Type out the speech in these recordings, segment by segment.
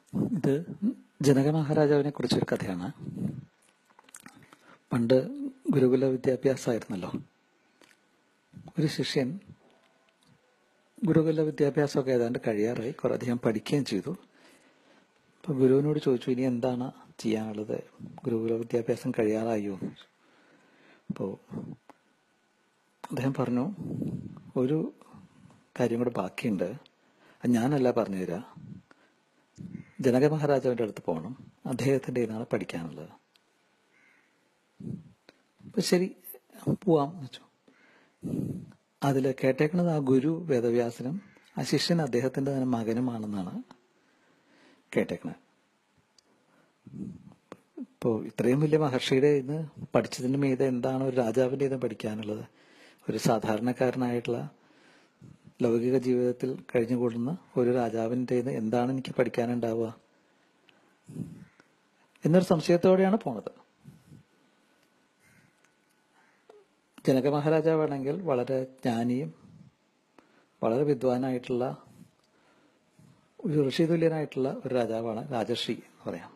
ഇത് ജനക മഹാരാജാവിനെ കുറിച്ചൊരു കഥയാണ് പണ്ട് ഗുരുകുല വിദ്യാഭ്യാസമായിരുന്നല്ലോ ഒരു ശിഷ്യൻ ഗുരുകുല വിദ്യാഭ്യാസമൊക്കെ ഏതാണ്ട് കഴിയാറായി കുറെ അധികം പഠിക്കുകയും ചെയ്തു അപ്പൊ ഗുരുവിനോട് ചോദിച്ചു ഇനി എന്താണ് ചെയ്യാനുള്ളത് ഗുരുകുല വിദ്യാഭ്യാസം കഴിയാറായോ അപ്പോൾ അദ്ദേഹം പറഞ്ഞു ഒരു കാര്യം കൂടെ ബാക്കിയുണ്ട് അത് ഞാനല്ല പറഞ്ഞു തരാം ജനക മഹാരാജാവിൻ്റെ അടുത്ത് പോകണം അദ്ദേഹത്തിൻ്റെ ഇതാണ് പഠിക്കാനുള്ളത് അപ്പൊ ശരി പോവാം എന്ന് വെച്ചു അതിൽ കേട്ടേക്കുന്നത് ആ ഗുരു വേദവ്യാസനും ആ ശിഷ്യൻ അദ്ദേഹത്തിന്റെ തന്നെ മകനുമാണെന്നാണ് കേട്ടേക്കണത് ഇപ്പോൾ ഇത്രയും വലിയ മഹർഷിയുടെ ഇന്ന് പഠിച്ചതിന് മീതെ എന്താണ് ഒരു രാജാവിൻ്റെ ഇത് പഠിക്കാനുള്ളത് ഒരു സാധാരണക്കാരനായിട്ടുള്ള ലൗകിക ജീവിതത്തിൽ കഴിഞ്ഞുകൂടുന്ന ഒരു രാജാവിൻ്റെ ഇത് എന്താണ് എനിക്ക് പഠിക്കാനുണ്ടാവുക എന്നൊരു സംശയത്തോടെയാണ് പോണത് ജനക മഹാരാജാവാണെങ്കിൽ വളരെ ജ്ഞാനിയും വളരെ വിദ്വാനായിട്ടുള്ള ഒരു ഋഷി തുല്യനായിട്ടുള്ള ഒരു രാജാവാണ് രാജർഷി എന്ന് പറയാം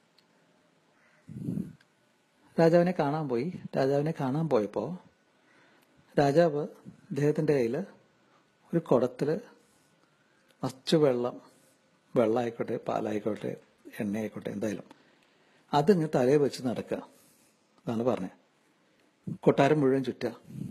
രാജാവിനെ കാണാൻ പോയി രാജാവിനെ കാണാൻ പോയപ്പോൾ രാജാവ് അദ്ദേഹത്തിന്റെ കയ്യിൽ ഒരു കുടത്തില് മച്ചു വെള്ളം വെള്ളമായിക്കോട്ടെ പാലായിക്കോട്ടെ എണ്ണയായിക്കോട്ടെ എന്തായാലും അതിങ്ങ് തലയിൽ വെച്ച് നടക്കുക അതാണ് പറഞ്ഞത് കൊട്ടാരം മുഴുവൻ ചുറ്റുക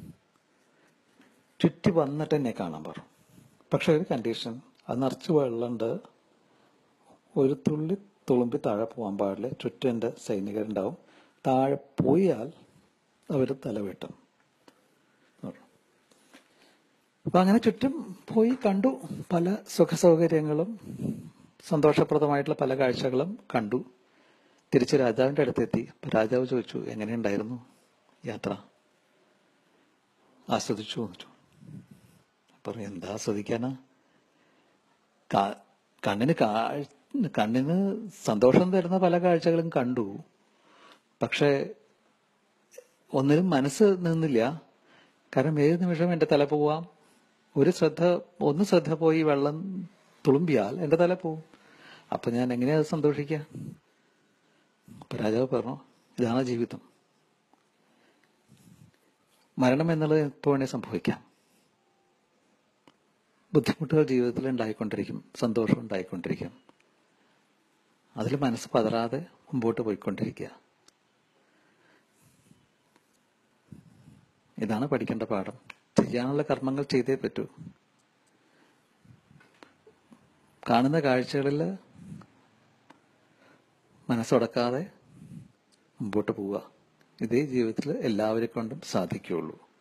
ചുറ്റി വന്നിട്ട് എന്നെ കാണാൻ പറഞ്ഞു പക്ഷെ ഒരു കണ്ടീഷൻ അത് നിറച്ച് വെള്ളമുണ്ട് ഒരു തുള്ളി തുളുമ്പി താഴെ പോകാൻ പാടില്ല ചുറ്റും എൻ്റെ സൈനികരുണ്ടാവും താഴെ പോയാൽ അവർ തല വെട്ടും അപ്പൊ അങ്ങനെ ചുറ്റും പോയി കണ്ടു പല സുഖ സൗകര്യങ്ങളും സന്തോഷപ്രദമായിട്ടുള്ള പല കാഴ്ചകളും കണ്ടു തിരിച്ച് രാജാവിന്റെ അടുത്തെത്തി അപ്പൊ രാജാവ് ചോദിച്ചു എങ്ങനെയുണ്ടായിരുന്നു യാത്ര ആസ്വദിച്ചു ചോദിച്ചു പറഞ്ഞു എന്താ ആസ്വദിക്കാനാ കാ- കണ്ണിന് കാഴ്- കണ്ണിന് സന്തോഷം തരുന്ന പല കാഴ്ചകളും കണ്ടു പക്ഷെ ഒന്നിനും മനസ്സ് നിന്നില്ല കാരണം ഏത് നിമിഷം എന്റെ തല പോവാം ഒരു ശ്രദ്ധ ഒന്ന് ശ്രദ്ധ പോയി വെള്ളം തുളുമ്പിയാൽ എന്റെ തല പോവും അപ്പൊ ഞാൻ എങ്ങനെയാ അത് സന്തോഷിക്കുക അപ്പൊ രാജാവ് പറഞ്ഞു ഇതാണ് ജീവിതം മരണം എന്നുള്ളത് എപ്പോ വേണേ സംഭവിക്കാം ബുദ്ധിമുട്ടുകൾ ജീവിതത്തിൽ ഉണ്ടായിക്കൊണ്ടിരിക്കും സന്തോഷം ഉണ്ടായിക്കൊണ്ടിരിക്കും അതിൽ മനസ്സ് പതറാതെ മുമ്പോട്ട് പോയിക്കൊണ്ടിരിക്കുക ഇതാണ് പഠിക്കേണ്ട പാഠം ചെയ്യാനുള്ള കർമ്മങ്ങൾ ചെയ്തേ പറ്റൂ കാണുന്ന കാഴ്ചകളിൽ മനസ്സുടക്കാതെ മുമ്പോട്ട് പോവുക ഇതേ ജീവിതത്തിൽ എല്ലാവരെ കൊണ്ടും സാധിക്കുകയുള്ളൂ